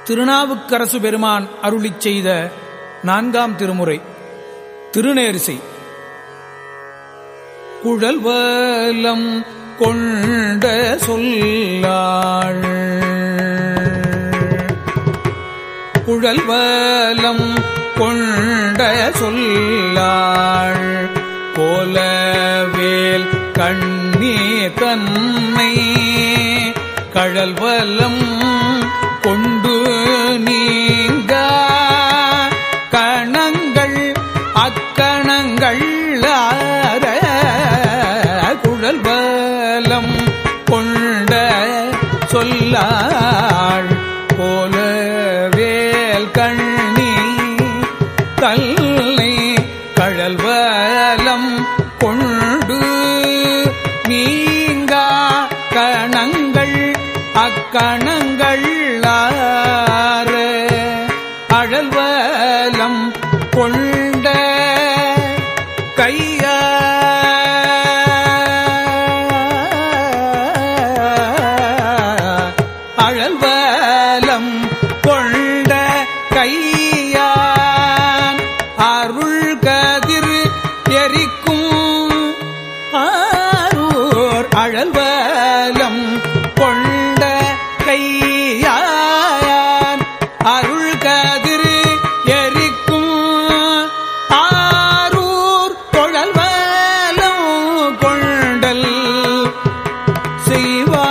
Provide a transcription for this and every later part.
திருநாவுக்கரசு பெருமான் அருளிச் செய்த நான்காம் திருமுறை திருநேரிசை குழல்வலம் கொண்ட சொல்லாள் குழல்வலம் கொண்ட சொல்லாள் கோலவேல் கண்ணே தன்னை கழல்வலம் கொண்டு நீங்க கணங்கள் அக்கணங்கள் ஆர குழல்வலம் கொண்ட சொல்லாள் போலவேல் கண்ணி தல்லை கழல்வலம் கொண்டு நீங்க கணங்கள் அக்கணங்கள் ஆர அழல்வலம் கொண்ட கையா அழல்வலம் கொண்ட கையான் அருள் கதிர் எரிக்கும் ஆரூர் அழல்வலம் கொண்ட கையான் அருள் கதிர் எரிக்கும் ஆரூர் தொழல்வலம் கொண்டல் செய்வான்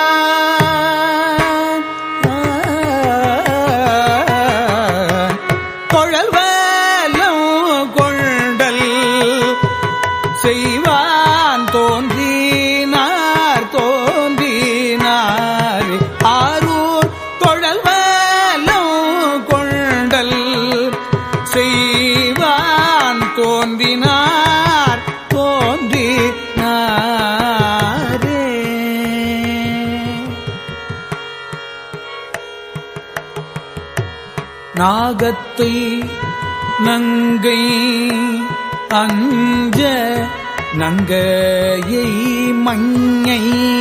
தொழல்வலம் கொண்டல் செய்வான் தோன்றினார் தோன்றினார் ஆரூர் தொழல்வலம் கொண்டல் செய்வான் தோன்றினார் தோன்றினாரே நாகத்தை நங்கை அஞ்ச நங்கையை மஞ்சை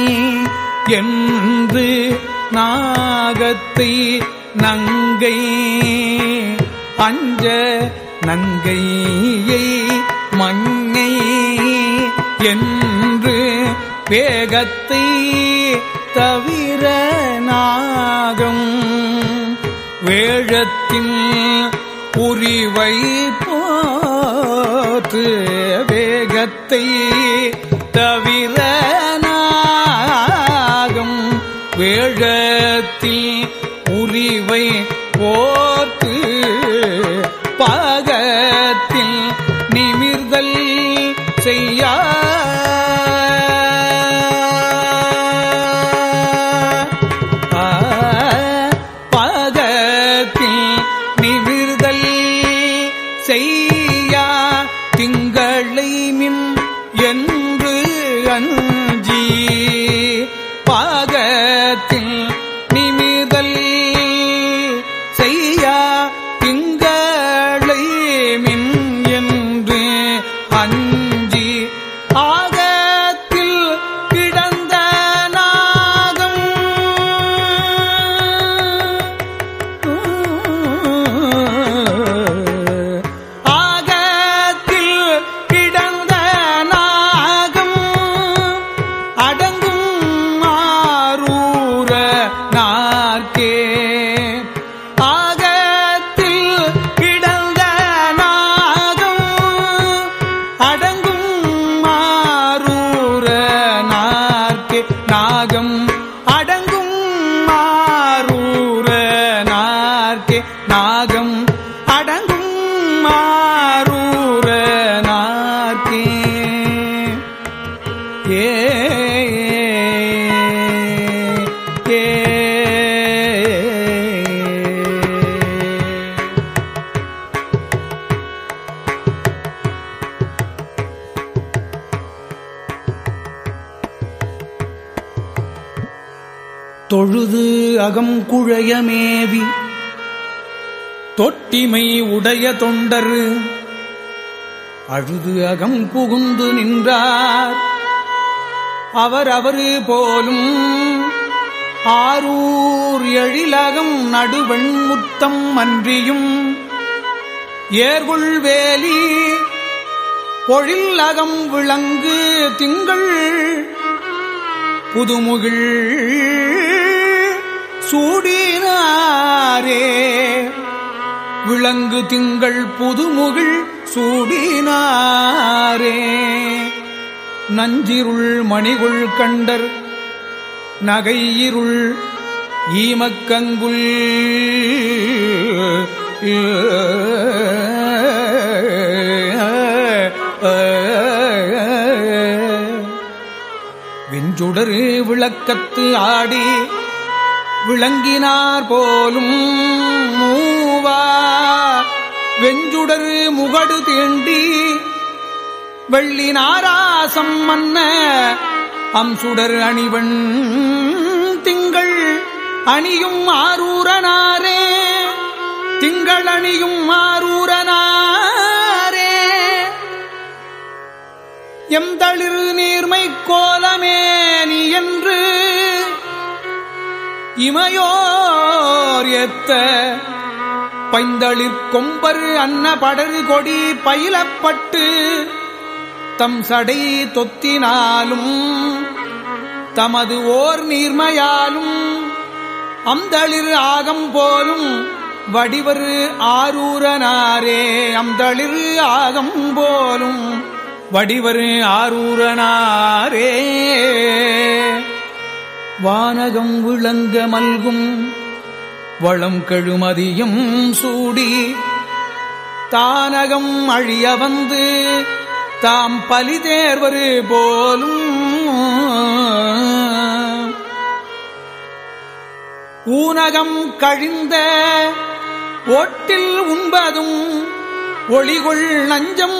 என்று நாகத்தை நங்கை அஞ்ச நங்கையை மஞ்சை என்று வேகத்தை தவிர நாகம் வேழத்தின் புரிவை போற்று வேகத்தை தவிர நாகம் வேழத்தில் உரிவை போர்த்து பாகத்தில் நிமிர்தல் செய்யா பாகத்தில் நிமிர்தல் செய்யா திங்களை மின் என்று அஞ்சி பாகத்தில் நிமிதல் செய்யா திங்களை மின் என்று அஞ்சி ஆகத்தில் கிடந்த நாகம் ஆகத்தில் கிடந்த நாகம் அடங்கும் மாரூர நார்க்கே ஆகத்தில் கிடந்த நாகம் அடங்கும் மாரூர நார்க்கே நாகம் அடங்கும் மாரூர நார்க்கே நாகம் அடங்கும் மாரூர நார்க்கே ஏ ஏ தொழுது அகம் குழையமேவி தொட்டிமை உடைய தொண்டர் அழுது அகம் புகுந்து நின்றார் அவர் அவரு போலும் ஆரூர் எழிலகம் நடுவெண் முத்தம் அன்றியும் ஏர்கொள் வேலி பொழில் அகம் விளங்கு திங்கள் புதுமுகில் சூடினாரே விளங்கு திங்கள் புதுமுகில் சூடினாரே நஞ்சிருள் மணிகுள் கண்டர் நகையிருள் ஈமக்கங்குல் வெஞ்சுடரு விளக்கத்து ஆடி விளங்கினார் போலும் மூவா வெஞ்சுடரு முகடு தீண்டி வெள்ளி நாராசம் மன்ன அம்சுடர் அணிவன் திங்கள் அணியும் ஆரூரனாரே திங்கள் அணியும் ஆரூரனாரே எந்தளிர் நீர்மை கோலமே நீ என்று இமையோர் எத்த பைந்தளிர் கொம்பர் அன்ன படரு கொடி பயிலப்பட்டு தம் சடை தொத்தினாலும் தமது ஓர் நீர்மையாலும் அந்தளிர் ஆகம் போலும் வடிவரு ஆரூரனாரே அந்தளிர் ஆகம் போலும் வடிவரு ஆரூரனாரே வானகம் விளங்க மல்கும் வளம் கெழுமதியும் சூடி தானகம் அழிய வந்து தாம் பலி தேர்வரு போலும் ஊனகம் கழிந்த ஓட்டில் உண்பதும் ஒளிகொள் நஞ்சம்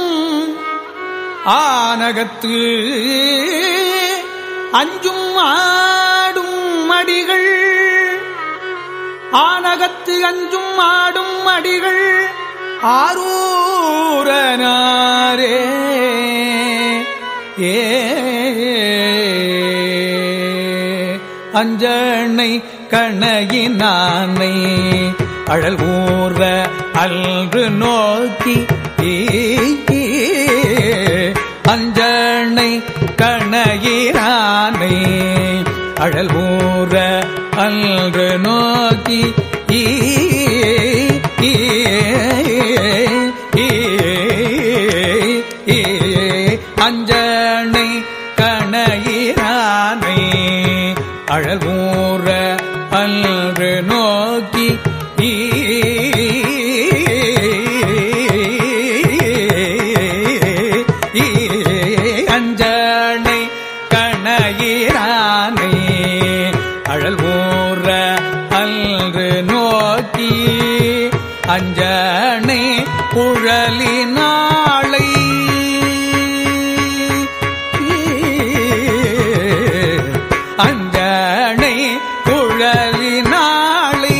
ஆனகத்து அஞ்சும் ஆடும் மடிகள் ஆனகத்து அஞ்சும் ஆடும் மடிகள் ஆரூரனாரே ஏ அஞ்சனை கணையினானை அழல் ஊர்வ அல்று நோக்கி அஞ்சனை கணையினானை அழல் ஊர்வ அல்று நோக்கி ஈ அஞ்சனை கணையினானை அழகூற அன்று நோக்கி அஞ்சனை கணையினானை அழல் ஊற அன்று நோக்கி அஞ்சனை குழலினாளை அஞ்சனை குழலினாளை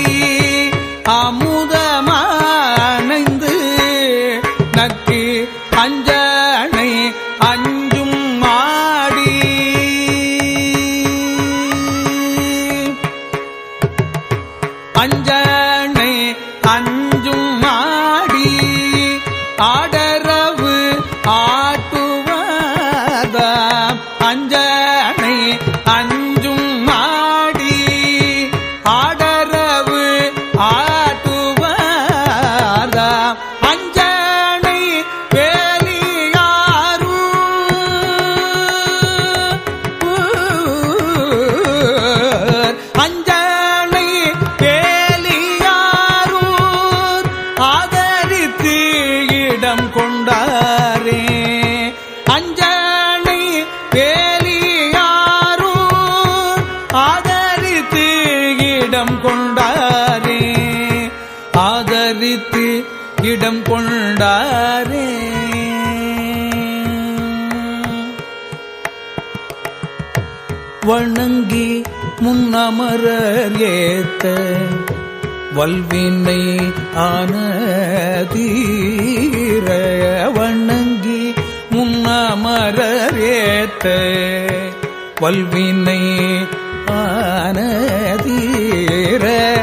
அமுதமானைந்து நக்கு அஞ்சனை அஞ்சும் மாடி அஞ்சனை அஞ்சும் மாடி ஆடரவு ஆட்டுவத அஞ்சனை அஞ்சும் மாடி ஆடரவு ஆட்டுவத அஞ்சனை வேலியாரு அஞ்சனை வேலியாரூர் ஆதரித்து இடம் கொண்டாரே அஞ்சனை வேலியாரூர் ஆதரித்து இடம் கொண்டாரே ஆதரித்து இடம் கொண்டாரே வணங்கி முன்னமரர் ஏத்த வல்வினை ஆன தீர வணங்கி முன்னமரர் ஏத்த வல்வினை ஆன தீர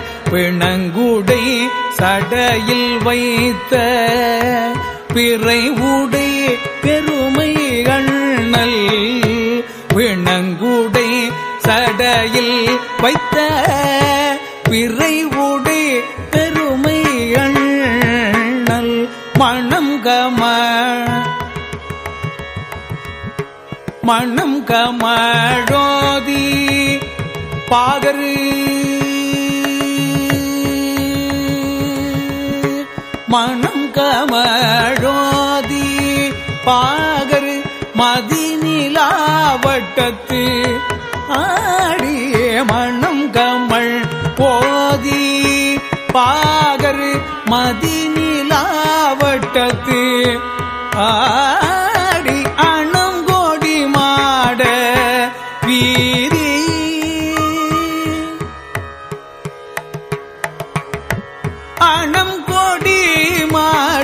விணங்குடை சடையில் வைத்த பிறை உடை பெருமை அண்ணல் விணங்குடை சடையில் வைத்த பிறை உடை பெருமை அண்ணல் மணம் கம மணம் கமடோதி பாகரு மணம் கமடோதி பாகரு மதிநிலாவட்டத்து ஆடிய மணம் கமல் போதி பாகரு மதிநிலாவட்டத்து ஆடி அணங்கோடி மாட வீரி அணம் கொடி மாட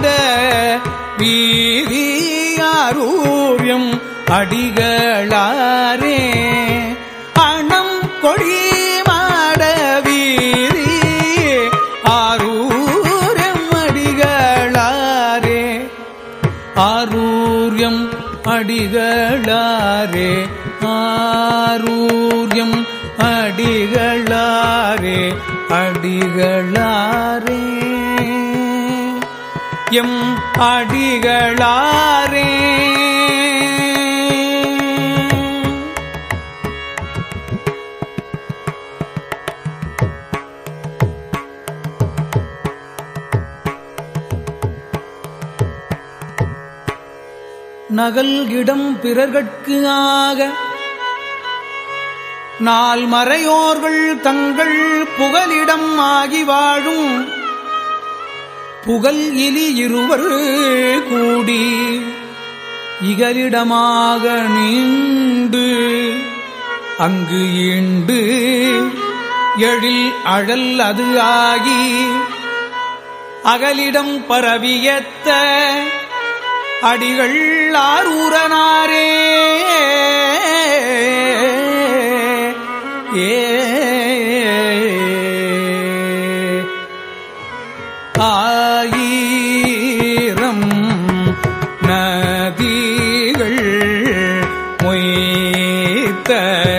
வீரியாரூரியம் அடிகளாரே அணம் கொடி மாட வீரி ஆரூரம் அடிகளாரே ஆரூரியம் அடிகளாரே ஆரூரியம் அடிகளாரே அடிகளாரே எம் அடிகளாரே நகல் இடம் பிறர்கட்கு ஆக நாள் மறையோர்கள் தங்கள் புகலிடம் ஆகி வாழும் புகழ் இலி இருவர் கூடி இகலிடமாக நீண்டு அங்கு ஈண்டு எழில் அழல் அது ஆகி அகலிடம் பரவியத்த அடிகள் ஆரூரனாரே ஏ ஆயிரம் நதிகள் மொய்த்த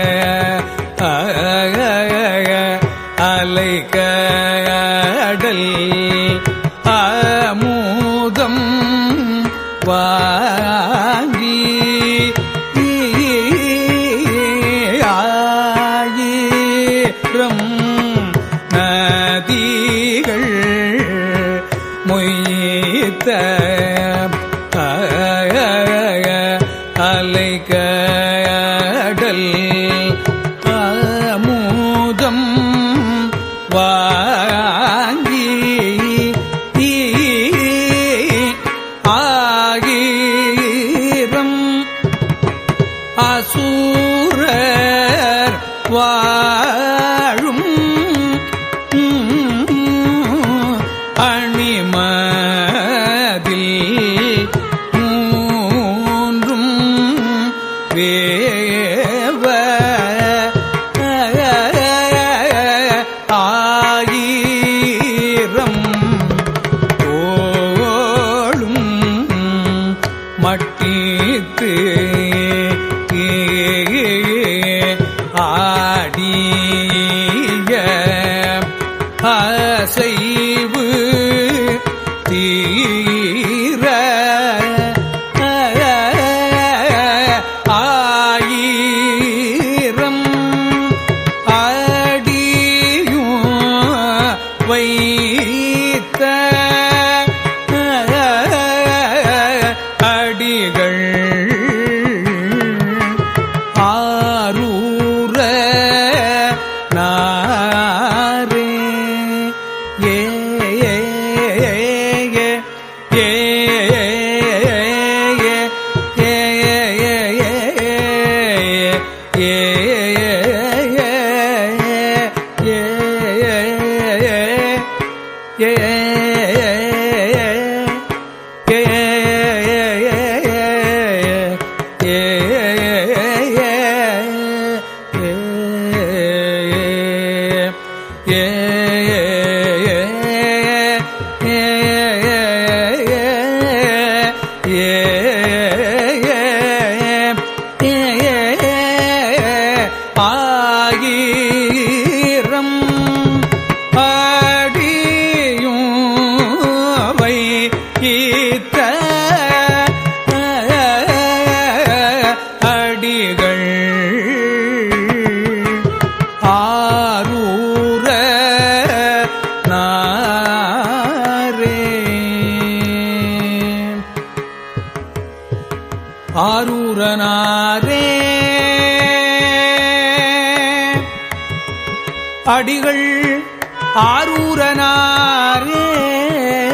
அலைகடல் அமுதம் வாங்கி ஆயிரம் நதிகள் மொய்த்த அலைகடல் அமுதம் வாங்கி ஆகிரம் அசூரர் வாழும் அணிமதில் மூன்றும் வேவ ஆயிரம் தோளும் மட்டித்து ஆடிய அசைவு தீர ஆயிரம் அடியும் வைத்த அடிகள் ஆரூர நாரே ஏ ஏ ஏ ஏ ஏ அடிகள் ஆரூரனாரே